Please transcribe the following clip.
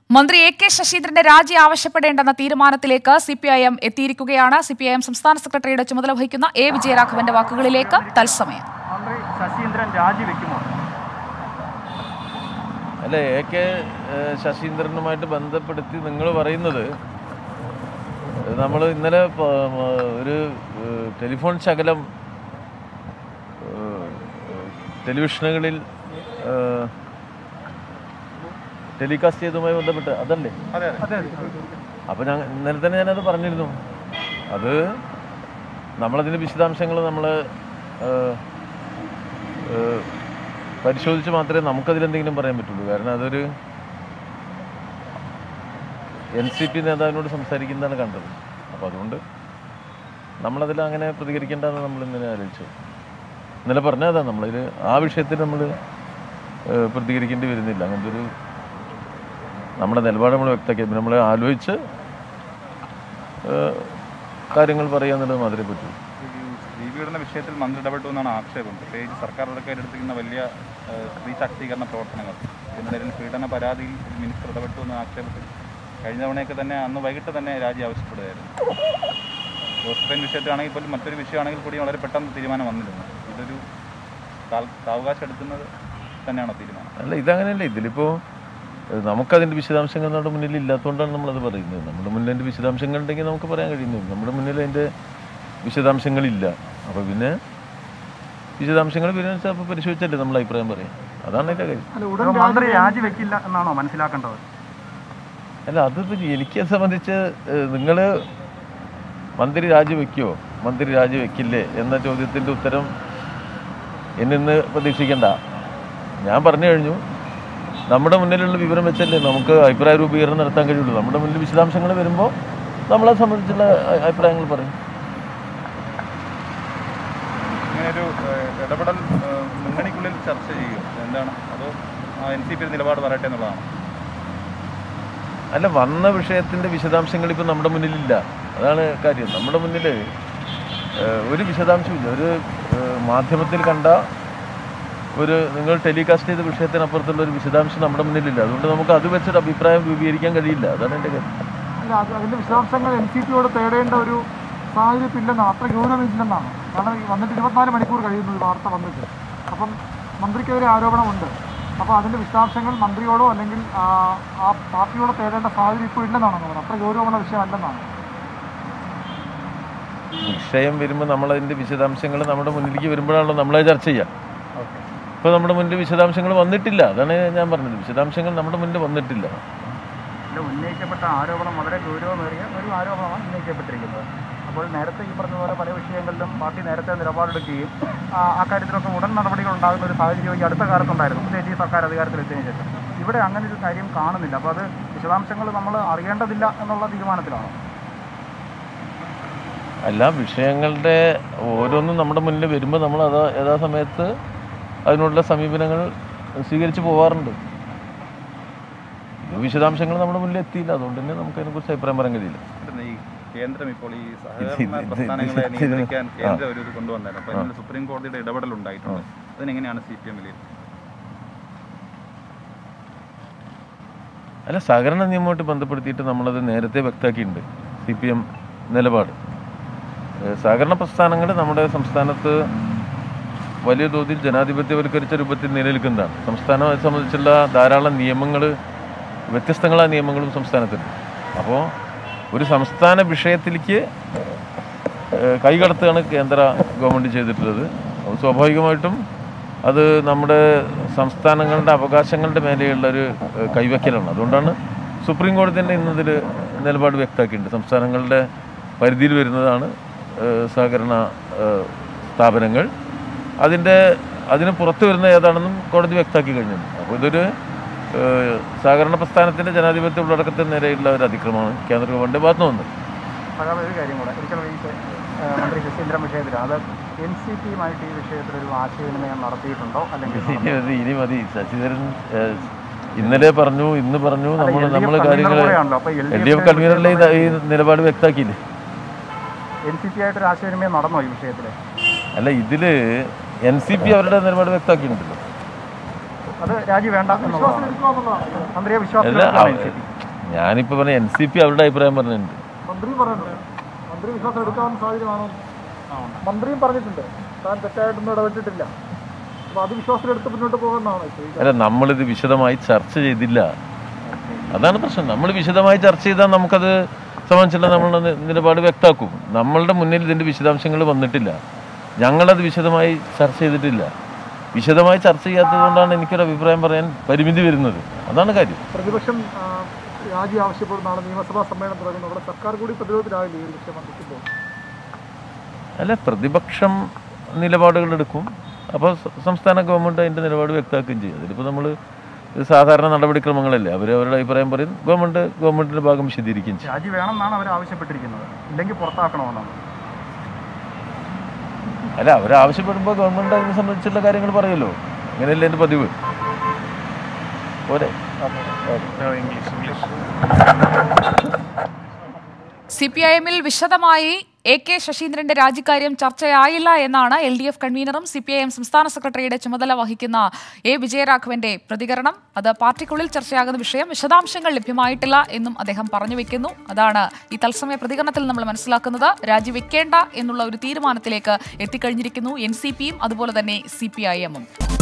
മന്ത്രി A K ശശീന്ദ്രന്റെ രാജി ആവശ്യപ്പെടേണ്ടെന്ന തീരുമാനത്തിലേക്ക് സി പി ഐ എം എത്തിയിരിക്കുകയാണ് സി പി ഐ എം സംസ്ഥാന സെക്രട്ടറിയുടെ ചുമതല വഹിക്കുന്ന എ വിജയരാഘവന്റെ വാക്കുകളിലേക്ക് തത്സമയം മന്ത്രി ശശീന്ദ്രൻ രാജിവെക്കുമോ അല്ല എ കെ ഏഹ്, ശശീന്ദ്രനുമായിട്ട് ബന്ധപ്പെടുത്തി നിങ്ങൾ പറയുന്നത് നമ്മൾ ഇന്നലെ പ- മ- ഒരു ഏഹ്, ടെലിഫോൺ ശകലം ഏഹ്, ടെലിവിഷനുകളിൽ ഏഹ്, ടെലികാസ്റ്റ് ചെയ്തതുമായി ബന്ധപ്പെട്ട് അതല്ലേ അതെ അതെ അപ്പോൾ ഞാൻ ഇന്നലെ തന്നെ ഞാനത് പറഞ്ഞിരുന്നു അത് നമ്മളതിൻ്റെ വിശദാംശങ്ങൾ നമ്മൾ പരിശോധിച്ച് മാത്രമേ നമുക്കതിലെന്തെങ്കിലും പറയാൻ പറ്റുള്ളൂ കാരണം അതൊരു എൻ സി പി നേതാവിനോട് സംസാരിക്കുന്നതാണ് കണ്ടത് അപ്പോൾ അതുകൊണ്ട് നമ്മളതിൽ അങ്ങനെ പ്രതികരിക്കേണ്ടതെന്ന് നമ്മൾ ഇന്നലെ ആലോചിച്ചു ഇന്നലെ പറഞ്ഞതാ നമ്മളതിൽ ആ വിഷയത്തിൽ നമ്മൾ പ്രതികരിക്കേണ്ടി വരുന്നില്ല അങ്ങനത്തെ ഒരു നമ്മുടെ നിലപാട് നമ്മൾ വ്യക്തമാക്കി പിന്നെ നമ്മൾ ആലോചിച്ച് ഏഹ്, കാര്യങ്ങൾ പറയുക എന്നുള്ളത് മാത്രമേ പറ്റൂ സ്ത്രീ പീഡന വിഷയത്തിൽ മന്ത്രി ഇടപെട്ടു എന്നാണ് ആക്ഷേപം പ്രത്യേകിച്ച് സർക്കാർ അടക്കം ഏറ്റെടുത്തിരിക്കുന്ന വലിയ ഏഹ്, സ്ത്രീ ശാക്തീകരണ പ്രവർത്തനങ്ങൾ ഇതിനിടയിൽ പീഡന പരാതിയിൽ മിനിസ്റ്റർ ഇടപെട്ടു എന്ന ആക്ഷേപത്തിൽ കഴിഞ്ഞ തവണയൊക്കെ തന്നെ അന്ന് വൈകിട്ട് തന്നെ രാജി ആവശ്യപ്പെടുകയായിരുന്നു ജോസഫൈൻ വിഷയത്തിലാണെങ്കിൽ പോലും മറ്റൊരു വിഷയമാണെങ്കിൽ കൂടി വളരെ പെട്ടെന്ന് തീരുമാനം വന്നിരുന്നു ഇതൊരു കാൽ- സാവകാശം എടുക്കുന്നത് തന്നെയാണോ തീരുമാനം അല്ല ഇതങ്ങനെയല്ല ഇതിലിപ്പോൾ ഏഹ്, നമുക്കതിൻ്റെ വിശദാംശങ്ങൾ നമ്മുടെ മുന്നിൽ ഇല്ലാത്തതുകൊണ്ടാണ് നമ്മളത് പറയുന്നത് നമ്മുടെ മുന്നിൽ അതിൻ്റെ വിശദാംശങ്ങൾ ഉണ്ടെങ്കിൽ നമുക്ക് പറയാൻ കഴിയുന്നില്ല നമ്മുടെ മുന്നിൽ അതിൻ്റെ വിശദാംശങ്ങളില്ല അപ്പോൾ പിന്നെ വിശദാംശങ്ങൾ പരിഗണിച്ചാൽ അപ്പോൾ പരിശോധിച്ചല്ലേ നമ്മൾ അഭിപ്രായം പറയാം അതാണ് എൻ്റെ കാര്യം മന്ത്രി രാജിവെക്കില്ല എന്നാണോ മനസ്സിലാക്കേണ്ടത് അല്ല അതിപ്പോൾ എനിക്ക് സംബന്ധിച്ച് നിങ്ങൾ മന്ത്രി രാജിവെക്കുമോ മന്ത്രി രാജിവെക്കില്ലേ എന്ന ചോദ്യത്തിൻ്റെ ഉത്തരം എന്നിന്ന് പ്രതീക്ഷിക്കണ്ട ഞാൻ പറഞ്ഞു കഴിഞ്ഞു നമ്മുടെ മുന്നിലുള്ള വിവരം വെച്ചല്ലേ നമുക്ക് അഭിപ്രായ രൂപീകരണം നടത്താൻ കഴിയുള്ളൂ നമ്മുടെ മുന്നിൽ വിശദാംശങ്ങൾ വരുമ്പോൾ നമ്മളെ സംബന്ധിച്ചുള്ള അ- അഭിപ്രായങ്ങൾ പറയും ഇങ്ങനെയൊരു ഏഹ്, ഇടപെടൽ ഏഹ്, മുന്നണിക്കുള്ളിൽ ചർച്ച ചെയ്യും എന്താണ് അതോ എൻ സി പി നിലപാട് പറയട്ടെ എന്നുള്ളതാണ് അല്ല വന്ന വിഷയത്തിൻ്റെ വിശദാംശങ്ങൾ ഇപ്പം നമ്മുടെ മുന്നിലില്ല അതാണ് കാര്യം നമ്മുടെ മുന്നിൽ ഒരു വിശദാംശമില്ല ഒരു ഏഹ്, മാധ്യമത്തിൽ കണ്ട ഒരു നിങ്ങൾ ടെലികാസ്റ്റ് ചെയ്ത വിഷയത്തിനപ്പുറത്തുള്ള ഒരു വിശദാംശം നമ്മുടെ മുന്നിലില്ല അതുകൊണ്ട് നമുക്ക് അത് വെച്ചൊരു അഭിപ്രായം രൂപീകരിക്കാൻ കഴിയില്ല അതാണ് എൻ്റെ കാര്യം അല്ല അത് അതിന്റെ വിശദാംശങ്ങൾ എൻ സി പിയോട് തേടേണ്ട ഒരു സാഹചര്യം ഇല്ലെന്നാണ് അത്ര ഗൗരവമില്ലെന്നാണ് കാരണം ഈ വന്നിട്ട് ഇരുപത്തിനാല് മണിക്കൂർ കഴിയുന്നു ഈ വാർത്ത വന്നിട്ട് അപ്പം മന്ത്രിക്കെതിരെ ആരോപണമുണ്ട് അപ്പോൾ അതിന്റെ വിശദാംശങ്ങൾ മന്ത്രിയോടോ അല്ലെങ്കിൽ ആ, ആ പാർട്ടിയോടോ തേടേണ്ട സാഹചര്യം ഇപ്പോൾ ഇല്ലെന്നാണ് പറയുന്നത് അത്ര ഗൗരവമുള്ള വിഷയമല്ലെന്നാണ് വിഷയം വരുമ്പോൾ നമ്മളതിൻ്റെ വിശദാംശങ്ങൾ നമ്മുടെ മുന്നിലേക്ക് വരുമ്പോഴാണല്ലോ നമ്മളത് ചർച്ച ചെയ്യുക ഇപ്പോൾ നമ്മുടെ മുന്നിൽ വിശദാംശങ്ങൾ വന്നിട്ടില്ല അതാണ് ഞാൻ പറഞ്ഞത് വിശദാംശങ്ങൾ നമ്മുടെ മുന്നിൽ വന്നിട്ടില്ല ഇതിൽ ഉന്നയിക്കപ്പെട്ട ആരോപണം വളരെ ഗൗരവമേറിയ ഒരു ആരോപണമാണ് ഉന്നയിക്കപ്പെട്ടിരിക്കുന്നത് അപ്പോൾ നേരത്തെ ഈ പറഞ്ഞ പോലെ പല വിഷയങ്ങളിലും പാർട്ടി നേരത്തെ നിലപാടെടുക്കുകയും ആ, അക്കാര്യത്തിലൊക്കെ ഉടൻ നടപടികൾ ഉണ്ടാകുന്ന ഒരു സാഹചര്യം ഈ അടുത്ത കാലത്തുണ്ടായിരുന്നു പ്രത്യേകിച്ച് ഈ സർക്കാർ അധികാരത്തിലെത്തിയതിനു ശേഷം ഇവിടെ അങ്ങനെ ഒരു കാര്യം കാണുന്നില്ല അപ്പോൾ അത് വിശദാംശങ്ങൾ നമ്മൾ അറിയേണ്ടതില്ല എന്നുള്ള തീരുമാനത്തിലാണ് എല്ലാ വിഷയങ്ങളുടെ ഓരോന്നും നമ്മുടെ മുന്നിൽ വരുമ്പോൾ നമ്മൾ അതാ യഥാസമയത്ത് അതിനുള്ള സമീപനങ്ങൾ സ്വീകരിച്ച് പോവാറുണ്ട് ഇത് വിശദാംശങ്ങൾ നമ്മുടെ മുന്നിൽ എത്തിയില്ല അതുകൊണ്ട് തന്നെ നമുക്ക് അതിനെക്കുറിച്ച് അഭിപ്രായം പറയാൻ കഴിയില്ല ഈ കേന്ദ്രം ഇപ്പോൾ ഈ ഇത് സഹകരണ ഇത് പ്രസ്ഥാനങ്ങളെ ഇത് നിയന്ത്രിക്കാൻ ആ. കേന്ദ്രം ഒരു ഇത് കൊണ്ടുവന്നായിരുന്നു അപ്പോൾ ഇതിൽ സുപ്രീം കോടതിയുടെ ഇടപെടൽ ഉണ്ടായിട്ടുണ്ട് അതിനെങ്ങനെയാണ് സി പി എം വിലയിരുത്തുന്നത് അല്ല സഹകരണ നിയമമായിട്ട് ബന്ധപ്പെടുത്തിയിട്ട് നമ്മളത് നേരത്തെ വ്യക്തമാക്കിയിട്ടുണ്ട് സി പി എം നിലപാട് ഏഹ് സഹകരണ പ്രസ്ഥാനങ്ങൾ നമ്മുടെ സംസ്ഥാനത്ത് വലിയ തോതിൽ ജനാധിപത്യവൽക്കരിച്ച രൂപത്തിൽ നിലനിൽക്കുന്നതാണ് സംസ്ഥാനത്തെ സംബന്ധിച്ചുള്ള ധാരാളം നിയമങ്ങൾ വ്യത്യസ്തങ്ങളായ നിയമങ്ങളും സംസ്ഥാനത്തുണ്ട് അപ്പോൾ ഒരു സംസ്ഥാന വിഷയത്തിലേക്ക് ഏഹ് കൈകടത്തുകയാണ് കേന്ദ്ര ഗവൺമെൻറ് ചെയ്തിട്ടുള്ളത് അപ്പോൾ സ്വാഭാവികമായിട്ടും അത് നമ്മുടെ സംസ്ഥാനങ്ങളുടെ അവകാശങ്ങളുടെ മേലെയുള്ള ഒരു ഏഹ് കൈവയ്ക്കലാണ് അതുകൊണ്ടാണ് സുപ്രീം കോടതി തന്നെ ഇന്നതിൽ നിലപാട് വ്യക്തമാക്കിയിട്ടുണ്ട് സംസ്ഥാനങ്ങളുടെ പരിധിയിൽ വരുന്നതാണ് ഏഹ് സഹകരണ ഏഹ് സ്ഥാപനങ്ങൾ അതിൻ്റെ അതിന് പുറത്ത് വരുന്ന ഏതാണെന്നും കോടതി വ്യക്തമാക്കി കഴിഞ്ഞിട്ടുണ്ട് അപ്പോൾ ഇതൊരു ഏഹ് സഹകരണ പ്രസ്ഥാനത്തിൻ്റെ ജനാധിപത്യ ഉള്ളടക്കത്തിന് നേരെയുള്ള ഒരു അതിക്രമമാണ് കേന്ദ്ര ഗവൺമെൻറ് ഭാഗത്ത് നിന്ന് അതായത് ഒരു കാര്യം കൂടെ ഒരിക്കലും ഈ ഏഹ്, മന്ത്രി ശശീന്ദ്രൻ വിഷയത്തിൽ അത് എൻ സി പിയുമായിട്ട് ഈ വിഷയത്തിൽ ഒരു ആശയവിനിമയം നടത്തിയിട്ടുണ്ടോ അല്ലെങ്കിൽ ഇനി മതി ഇനി മതി ശശിധരൻ ഏഹ്, ഇന്നലെ പറഞ്ഞു ഇന്ന് പറഞ്ഞു അല്ല, നമ്മൾ LDF നമ്മൾ convener കാര്യങ്ങൾ കൂടെയാണല്ലോ. അപ്പോൾ LDF എൽ ഡി എഫ് കൺവീനറിലെ ഈ- ഈ നിലപാട് വ്യക്തമാക്കിയില്ലേ എൻ സി പി ആയിട്ടൊരു ആശയവിനിമയം നടന്നോ ഈ വിഷയത്തിൽ അല്ല ഇതില് എൻ സി പി അവരുടെ നിലപാട് വ്യക്തമാക്കിയിട്ടുണ്ടല്ലോ അത് രാജി വേണ്ട എന്നുള്ളതാണ് എടുക്കുക എന്നുള്ളതാണ് മന്ത്രിയെ അല്ല വിശ്വാസം അവ- ഞാനിപ്പോൾ പറഞ്ഞ എൻ സി പി അവരുടെ അഭിപ്രായം പറഞ്ഞിട്ടുണ്ട് മന്ത്രിയും പറയുന്നുണ്ട് മന്ത്രി വിശ്വാസം എടുക്കാവുന്ന സാഹചര്യമാണോ മന്ത്രിയും പറഞ്ഞിട്ടുണ്ട് താൻ തെറ്റായിട്ടൊന്നും ഇടപെട്ടിട്ടില്ല അപ്പൊ അത് വിശ്വാസത്തിലെടുത്ത് മുന്നോട്ട് പോകുന്നതാണോ ചോദിക്കുന്നത് അല്ല നമ്മളിത് വിശദമായി ചർച്ച ചെയ്തില്ല അതാണ് പ്രശ്നം നമ്മൾ വിശദമായി ചർച്ച ചെയ്താൽ നമുക്കത് സംബന്ധിച്ചുള്ള നമ്മളുടെ നി- നിലപാട് വ്യക്തമാക്കും നമ്മളുടെ മുന്നിൽ ഇതിൻ്റെ വിശദാംശങ്ങൾ വന്നിട്ടില്ല ഞങ്ങളത് വിശദമായി ചർച്ച ചെയ്തിട്ടില്ല വിശദമായി ചർച്ച ചെയ്യാത്തത് കൊണ്ടാണ് എനിക്കൊരു അഭിപ്രായം പറയാൻ പരിമിതി വരുന്നത് അതാണ് കാര്യം പ്രതിപക്ഷം ആ, രാജി ആവശ്യപ്പെടുന്ന നാളെ നിയമസഭാ സമ്മേളനം തുടങ്ങുന്നു അവിടെ സർക്കാർ കൂടി പ്രതിരോധത്തിലാവില്ല ഈ ഒരു വിഷയം വന്നിട്ടുമ്പോൾ അല്ല പ്രതിപക്ഷം നിലപാടുകൾ എടുക്കും അപ്പോൾ സംസ്ഥാന ഗവൺമെൻറ് അതിൻ്റെ നിലപാട് വ്യക്തമാക്കുകയും ചെയ്യും അതിലിപ്പോൾ നമ്മൾ സാധാരണ നടപടിക്രമങ്ങളല്ലേ അവർ അവരുടെ അഭിപ്രായം പറയും ഗവൺമെൻറ് ഗവൺമെൻറ്റിൻ്റെ ഭാഗം വിശദീകരിക്കുകയും ചെയ്യും രാജി വേണമെന്നാണ് അവർ ആവശ്യപ്പെട്ടിരിക്കുന്നത് ഇല്ലെങ്കിൽ പുറത്താക്കണമെന്നാണ് അല്ല അവർ ആവശ്യപ്പെടുമ്പോൾ ഗവൺമെൻറ് അതിനെ സംബന്ധിച്ചുള്ള കാര്യങ്ങൾ പറയുമല്ലോ അങ്ങനെയല്ലേ എൻ്റെ പതിവ് പോരെ സി പി ഐ എമ്മിൽ വിശദമായി എ കെ ശശീന്ദ്രന്റെ രാജിക്കാര്യം ചർച്ചയായില്ല എന്നാണ് എൽ ഡി എഫ് കൺവീനറും സി പി ഐ എം സംസ്ഥാന സെക്രട്ടറിയുടെ ചുമതല വഹിക്കുന്ന എ വിജയരാഘവന്റെ പ്രതികരണം അത് പാർട്ടിക്കുള്ളിൽ ചർച്ചയാകുന്ന വിഷയം വിശദാംശങ്ങൾ ലഭ്യമായിട്ടില്ല എന്നും അദ്ദേഹം പറഞ്ഞു വെക്കുന്നു അതാണ് ഈ തത്സമയ പ്രതികരണത്തിൽ നമ്മൾ മനസ്സിലാക്കുന്നത് രാജിവെക്കേണ്ട എന്നുള്ള ഒരു തീരുമാനത്തിലേക്ക് എത്തിക്കഴിഞ്ഞിരിക്കുന്നു എൻ സി പിയും അതുപോലെ തന്നെ സി പി ഐ എമ്മും